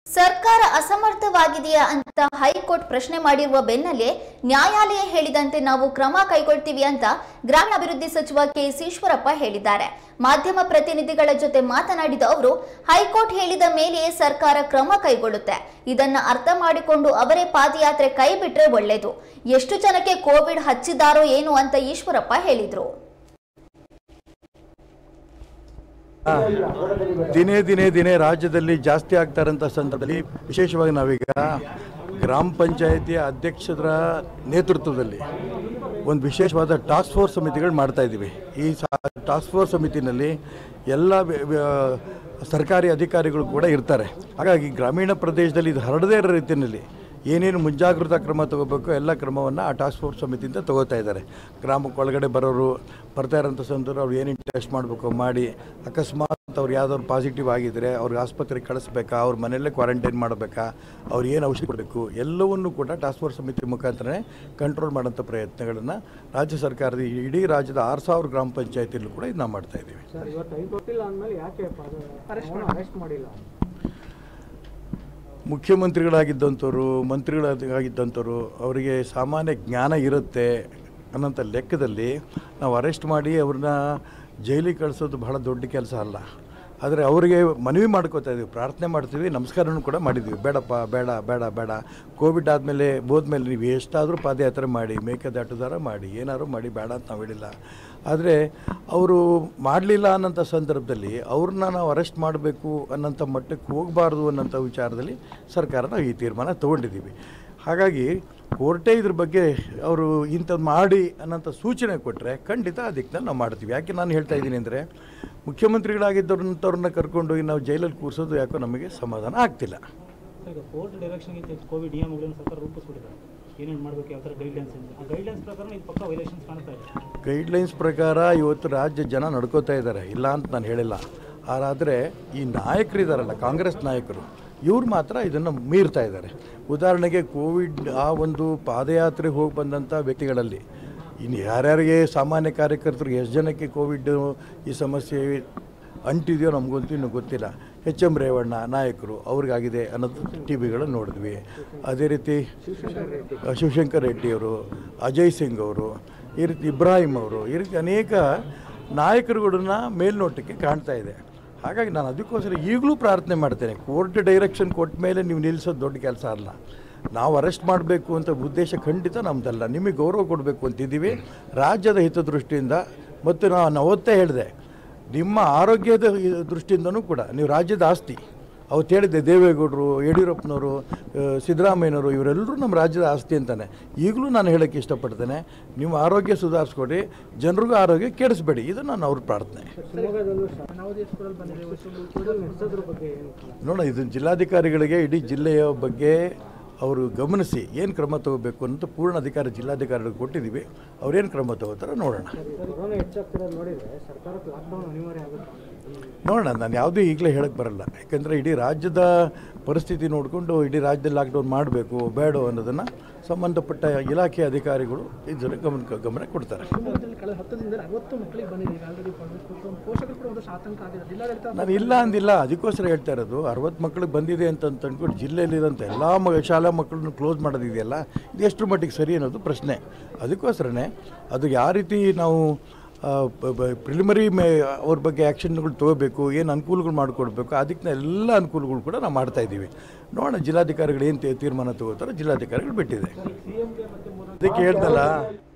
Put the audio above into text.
ಸರ್ಕಾರ ಅಸಮರ್ಥವಾಗಿದೆಯಾ ಅಂತ ಹೈಕೋರ್ಟ್ ಪ್ರಶ್ನೆ ಮಾಡಿರುವ ಬೆನ್ನಲ್ಲೇ ನ್ಯಾಯಾಲಯ ಹೇಳಿದಂತೆ ನಾವು ಕ್ರಮ ಕೈಗೊಳ್ತೀವಿ ಅಂತ ಗ್ರಾಮೀಣಾಭಿವೃದ್ಧಿ ಸಚಿವ ಕೆಎಸ್ ಈಶ್ವರಪ್ಪ ಹೇಳಿದ್ದಾರೆ ಮಾಧ್ಯಮ ಪ್ರತಿನಿಧಿಗಳ ಜೊತೆ ಮಾತನಾಡಿದ ಅವರು ಹೈಕೋರ್ಟ್ ಹೇಳಿದ ಮೇಲೆಯೇ ಸರ್ಕಾರ ಕ್ರಮ ಕೈಗೊಳ್ಳುತ್ತೆ ಇದನ್ನ ಅರ್ಥ ಮಾಡಿಕೊಂಡು ಅವರೇ ಪಾದಯಾತ್ರೆ ಕೈ ಬಿಟ್ರೆ ಒಳ್ಳೇದು ಎಷ್ಟು ಜನಕ್ಕೆ ಕೋವಿಡ್ ಹಚ್ಚಿದಾರೋ ಏನು ಅಂತ ಈಶ್ವರಪ್ಪ ಹೇಳಿದ್ರು ದಿನೇ ದಿನೇ ದಿನೇ ರಾಜ್ಯದಲ್ಲಿ ಜಾಸ್ತಿ ಆಗ್ತಾ ಇರೋಂಥ ಸಂದರ್ಭದಲ್ಲಿ ವಿಶೇಷವಾಗಿ ನಾವೀಗ ಗ್ರಾಮ ಪಂಚಾಯಿತಿಯ ಅಧ್ಯಕ್ಷರ ನೇತೃತ್ವದಲ್ಲಿ ಒಂದು ವಿಶೇಷವಾದ ಟಾಸ್ಕ್ ಫೋರ್ಸ್ ಸಮಿತಿಗಳು ಮಾಡ್ತಾ ಇದ್ದೀವಿ ಈ ಟಾಸ್ಕ್ ಫೋರ್ಸ್ ಸಮಿತಿನಲ್ಲಿ ಎಲ್ಲ ವ್ಯ- ವ್ಯ- ಸರ್ಕಾರಿ ಅಧಿಕಾರಿಗಳು ಕೂಡ ಇರ್ತಾರೆ ಹಾಗಾಗಿ ಗ್ರಾಮೀಣ ಪ್ರದೇಶದಲ್ಲಿ ಇದು ಹರಡದೇ ಇರೋ ರೀತಿಯಲ್ಲಿ ಏನೇನು ಮುಂಜಾಗ್ರತಾ ಕ್ರಮ ತಗೋಬೇಕು ಎಲ್ಲ ಕ್ರಮವನ್ನು ಆ ಟಾಸ್ಕ್ ಫೋರ್ಸ್ ಸಮಿತಿಯಿಂದ ತಗೋತಾ ಇದ್ದಾರೆ ಗ್ರಾಮಕ್ಕೆ ಒಳಗಡೆ ಬರೋರು ಬರ್ತಾ ಇರೋಂಥ ಸಂದರ್ಭ ಅವ್ರು ಏನೇನು ಟೆಸ್ಟ್ ಮಾಡಬೇಕು ಮಾಡಿ ಅಕಸ್ಮಾತ್ ಅವ್ರು ಯಾವ್ದಾದ್ರು ಪಾಸಿಟಿವ್ ಆಗಿದ್ದರೆ ಅವ್ರಿಗೆ ಆಸ್ಪತ್ರೆಗೆ ಕಳಿಸ್ಬೇಕಾ ಅವ್ರ ಮನೆಯಲ್ಲೇ ಕ್ವಾರಂಟೈನ್ ಮಾಡಬೇಕಾ ಅವ್ರು ಏನು ಔಷಧಿ ಕೊಡಬೇಕು ಎಲ್ಲವನ್ನೂ ಕೂಡ ಟಾಸ್ಕ್ ಫೋರ್ಸ್ ಸಮಿತಿ ಮುಖಾಂತರನೇ ಕಂಟ್ರೋಲ್ ಮಾಡೋಂಥ ಪ್ರಯತ್ನಗಳನ್ನು ರಾಜ್ಯ ಸರ್ಕಾರದ ಈ ಇಡೀ ರಾಜ್ಯದ ಆರು ಸಾವಿರ ಗ್ರಾಮ ಪಂಚಾಯತಿಯಲ್ಲೂ ಕೂಡ ಇದನ್ನ ಮಾಡ್ತಾ ಇದ್ದೀವಿ ಸರ್ ಇವತ್ತು ಐದು ಗೊತ್ತಿಲ್ಲ ಅಂದಮೇಲೆ ಯಾಕೆ ಅರೆಸ್ಟ್ ಮಾಡಿಲ್ಲ ಮುಖ್ಯಮಂತ್ರಿಗಳಾಗಿದ್ದಂಥವ್ರು ಮಂತ್ರಿಗಳಾಗಿದ್ದಂಥವ್ರು ಅವರಿಗೆ ಸಾಮಾನ್ಯ ಜ್ಞಾನ ಇರುತ್ತೆ ಅನ್ನೋಂಥ ಲೆಕ್ಕದಲ್ಲಿ ನಾವು ಅರೆಸ್ಟ್ ಮಾಡಿ ಅವ್ರನ್ನ ಜೈಲಿಗೆ ಕಳಿಸೋದು ಬಹಳ ದೊಡ್ಡ ಕೆಲಸ ಅಲ್ಲ ಆದರೆ ಅವರಿಗೆ ಮನವಿ ಮಾಡ್ಕೋತಾ ಇದ್ದೀವಿ ಪ್ರಾರ್ಥನೆ ಮಾಡ್ತೀವಿ ನಮಸ್ಕಾರನೂ ಕೂಡ ಮಾಡಿದ್ದೀವಿ ಬೇಡಪ್ಪ ಬೇಡ ಬೇಡ ಬೇಡ ಕೋವಿಡ್ ಆದಮೇಲೆ ಹೋದ್ಮೇಲೆ ನೀವು ಎಷ್ಟಾದರೂ ಪಾದಯಾತ್ರೆ ಮಾಡಿ ಮೇಕೆದಾಟುದಾರ ಮಾಡಿ ಏನಾದ್ರು ಮಾಡಿ ಬೇಡ ಅಂತ ನಾವು ಹೇಳಿಲ್ಲ ಆದರೆ ಅವರು ಮಾಡಲಿಲ್ಲ ಅನ್ನೋಂಥ ಸಂದರ್ಭದಲ್ಲಿ ಅವ್ರನ್ನ ನಾವು ಅರೆಸ್ಟ್ ಮಾಡಬೇಕು ಅನ್ನೋಂಥ ಮಟ್ಟಕ್ಕೆ ಹೋಗಬಾರ್ದು ಅನ್ನೋಂಥ ವಿಚಾರದಲ್ಲಿ ಸರ್ಕಾರ ನಾವು ಈ ತೀರ್ಮಾನ ತೊಗೊಂಡಿದ್ದೀವಿ ಹಾಗಾಗಿ ಕೋರ್ಟೇ ಇದ್ರ ಬಗ್ಗೆ ಅವರು ಇಂಥದ್ದು ಮಾಡಿ ಅನ್ನೋಂಥ ಸೂಚನೆ ಕೊಟ್ಟರೆ ಖಂಡಿತ ಆ ದಿಕ್ಕಿನಲ್ಲಿ ನಾವು ಮಾಡ್ತೀವಿ ಯಾಕೆ ನಾನು ಹೇಳ್ತಾ ಇದ್ದೀನಿ ಅಂದರೆ ಮುಖ್ಯಮಂತ್ರಿಗಳಾಗಿದ್ದವ್ರಂಥವ್ರನ್ನ ಕರ್ಕೊಂಡೋಗಿ ನಾವು ಜೈಲಲ್ಲಿ ಕೂರಿಸೋದು ಯಾಕೋ ನಮಗೆ ಸಮಾಧಾನ ಆಗ್ತಿಲ್ಲ ಈಗ ಕೋರ್ಟ್ ಡೈರೆಕ್ಷನ್ಗೆ ಕೋವಿಡ್ ನಿಯಮಗಳನ್ನು ಸರ್ಕಾರ ರೂಪಿಸ್ಬಿಟ್ಟಿದೆ ಏನೇನು ಮಾಡಬೇಕು ಯಾವ ಥರ ಗೈಡ್ಲೈನ್ಸ್ ಇದೆ ಆ ಗೈಡ್ಲೈನ್ಸ್ ಪ್ರಕಾರ ಇದು ಪಕ್ಕ ವೈಲೇಷನ್ಸ್ ಕಾಣ್ತಾ ಇದೆ ಗೈಡ್ಲೈನ್ಸ್ ಪ್ರಕಾರ ಇವತ್ತು ರಾಜ್ಯ ಜನ ನಡ್ಕೋತಾ ಇದ್ದಾರೆ ಇಲ್ಲ ಅಂತ ನಾನು ಹೇಳಿಲ್ಲ ಆದರೆ ಈ ನಾಯಕರಿದ್ದಾರಲ್ಲ ಕಾಂಗ್ರೆಸ್ ನಾಯಕರು ಇವ್ರು ಮಾತ್ರ ಇದನ್ನು ಮೀರ್ತಾ ಇದ್ದಾರೆ ಉದಾಹರಣೆಗೆ ಕೋವಿಡ್ ಆ ಒಂದು ಪಾದಯಾತ್ರೆಗೆ ಹೋಗಿ ಬಂದಂಥ ವ್ಯಕ್ತಿಗಳಲ್ಲಿ ಇನ್ನು ಯಾರ್ಯಾರಿಗೆ ಸಾಮಾನ್ಯ ಕಾರ್ಯಕರ್ತರಿಗೆ ಎಷ್ಟು ಜನಕ್ಕೆ ಕೋವಿಡ್ ಈ ಸಮಸ್ಯೆ ಅಂಟಿದೆಯೋ ನಮಗಂತೂ ಇನ್ನೂ ಗೊತ್ತಿಲ್ಲ ಎಚ್ ಎಂ ರೇವಣ್ಣ ನಾಯಕರು ಅವ್ರಿಗಾಗಿದೆ ಅನ್ನೋದು ಟಿ ವಿಗಳನ್ನು ನೋಡಿದ್ವಿ ಅದೇ ರೀತಿ ಶಿವಶಂಕರ್ ರೆಡ್ಡಿಯವರು ಅಜಯ್ ಸಿಂಗ್ ಅವರು ಈ ರೀತಿ ಇಬ್ರಾಹಿಂ ಅವರು ಈ ರೀತಿ ಅನೇಕ ನಾಯಕರುಗಳನ್ನ ಮೇಲ್ನೋಟಕ್ಕೆ ಕಾಣ್ತಾ ಇದೆ ಹಾಗಾಗಿ ನಾನು ಅದಕ್ಕೋಸ್ಕರ ಈಗಲೂ ಪ್ರಾರ್ಥನೆ ಮಾಡ್ತೇನೆ ಕೋರ್ಟ್ ಡೈರೆಕ್ಷನ್ ಕೊಟ್ಟ ಮೇಲೆ ನೀವು ನಿಲ್ಲಿಸೋದು ದೊಡ್ಡ ಕೆಲಸ ಅಲ್ಲ ನಾವು ಅರೆಸ್ಟ್ ಮಾಡಬೇಕು ಅಂತ ಉದ್ದೇಶ ಖಂಡಿತ ನಮ್ಮದಲ್ಲ ನಿಮಗೆ ಗೌರವ ಕೊಡಬೇಕು ಅಂತಿದ್ದೀವಿ ರಾಜ್ಯದ ಹಿತದೃಷ್ಟಿಯಿಂದ ಮತ್ತು ನಾನು ಅವತ್ತೇ ಹೇಳಿದೆ ನಿಮ್ಮ ಆರೋಗ್ಯದ ಈ ದೃಷ್ಟಿಯಿಂದನೂ ಕೂಡ ನೀವು ರಾಜ್ಯದ ಆಸ್ತಿ ಅವತ್ತು ಹೇಳಿದ್ದೆ ದೇವೇಗೌಡರು ಯಡಿಯೂರಪ್ಪನವರು ಆ, ಸಿದ್ದರಾಮಯ್ಯನವರು ಇವರೆಲ್ಲರೂ ನಮ್ಮ ರಾಜ್ಯದ ಆಸ್ತಿ ಅಂತಾನೆ ಈಗಲೂ ನಾನು ಹೇಳೋಕ್ಕೆ ಇಷ್ಟಪಡ್ತೇನೆ ನಿಮ್ಮ ಆರೋಗ್ಯ ಸುಧಾರಿಸ್ಕೊಡಿ ಜನರಿಗೂ ಆರೋಗ್ಯ ಕೆಡಿಸ್ಬೇಡಿ ಇದು ನಾನು ಅವ್ರ ಪ್ರಾರ್ಥನೆ ಶಿವಮೊಗ್ಗದಲ್ಲೂ ನವೋದಯಸ್ಪುರಲ್ಲಿ ಬಂದಿದೆ ನಡೆಸೋದ್ರ ಬಗ್ಗೆ ಏನು ನೋಡೋಣ ಇದು ಜಿಲ್ಲಾಧಿಕಾರಿಗಳಿಗೆ ಇಡೀ ಜಿಲ್ಲೆಯ ಬಗ್ಗೆ ಅವರು ಗಮನಿಸಿ ಏನು ಕ್ರಮ ತಗೋಬೇಕು ಅಂತ ಪೂರ್ಣ ಅಧಿಕಾರ ಜಿಲ್ಲಾಧಿಕಾರಿಗಳಿಗೆ ಕೊಟ್ಟಿದ್ದೀವಿ ಅವ್ರೇನು ಕ್ರಮ ತಗೋತಾರೋ ನೋಡೋಣ ಕೊರೋನಾ ಹೆಚ್ಚಾಗ್ತಿರೋದು ನೋಡಿದರೆ ಸರ್ಕಾರಕ್ಕೆ ಲಾಕ್ಡೌನ್ ಅನಿವಾರ್ಯ ಆಗುತ್ತೆ ನೋಡೋಣ ನಾನು ಯಾವುದೂ ಈಗಲೇ ಹೇಳಕ್ಕೆ ಬರಲ್ಲ ಯಾಕೆಂದರೆ ಇಡೀ ರಾಜ್ಯದ ಪರಿಸ್ಥಿತಿ ನೋಡಿಕೊಂಡು ಇಡೀ ರಾಜ್ಯದಲ್ಲಿ ಲಾಕ್ಡೌನ್ ಮಾಡಬೇಕು ಬೇಡ ಅನ್ನೋದನ್ನು ಸಂಬಂಧಪಟ್ಟ ಇಲಾಖೆ ಅಧಿಕಾರಿಗಳು ಇದರ ಗಮನ ಗಮನ ಕೊಡ್ತಾರೆ ಶಿವಮೊಗ್ಗದಲ್ಲಿ ಕಳೆದ ಹತ್ತು ದಿನದಲ್ಲಿ ಅರವತ್ತು ಮಕ್ಕಳಿಗೆ ಬಂದಿದೆ ಆಲ್ರೆಡಿ ಪೋಷಕರು ಕೂಡ ಒಂದಷ್ಟು ಆತಂಕ ಆಗಿದೆ ಜಿಲ್ಲಾಡಳಿತ ನಾನು ಇಲ್ಲ ಅಂದಿಲ್ಲ ಅದಕ್ಕೋಸ್ಕರ ಹೇಳ್ತಾ ಇರೋದು ಅರವತ್ತು ಮಕ್ಕಳಿಗೆ ಬಂದಿದೆ ಅಂತ ಅಂತ ಅಂದ್ಕೊಂಡು ಜಿಲ್ಲೆಯಲ್ಲಿರೋಂಥ ಎಲ್ಲ ಮ ಶಾಲಾ ಮಕ್ಕಳನ್ನು ಕ್ಲೋಸ್ ಮಾಡೋದಿದೆಯಲ್ಲ ಇದು ಎಷ್ಟರ ಮಟ್ಟಿಗೆ ಸರಿ ಅನ್ನೋದು ಪ್ರಶ್ನೆ ಅದಕ್ಕೋಸ್ಕರನೇ ಅದು ಯಾವ ರೀತಿ ನಾವು ಪ್ರಿಲಿಮರಿ ಮೇ ಅವ್ರ ಬಗ್ಗೆ ಆ್ಯಕ್ಷನ್ಗಳು ತೊಗೋಬೇಕು ಏನು ಅನುಕೂಲಗಳು ಮಾಡಿಕೊಡ್ಬೇಕು ಅದಕ್ಕೆ ಎಲ್ಲ ಅನುಕೂಲಗಳು ಕೂಡ ನಾವು ಮಾಡ್ತಾ ಇದ್ದೀವಿ ನೋಡೋಣ ಜಿಲ್ಲಾಧಿಕಾರಿಗಳು ಏನು ತೀರ್ಮಾನ ತಗೋತಾರೋ ಜಿಲ್ಲಾಧಿಕಾರಿಗಳು ಬಿಟ್ಟಿದೆ ಅದಕ್ಕೆ ಹೇಳ್ದಲ್ಲ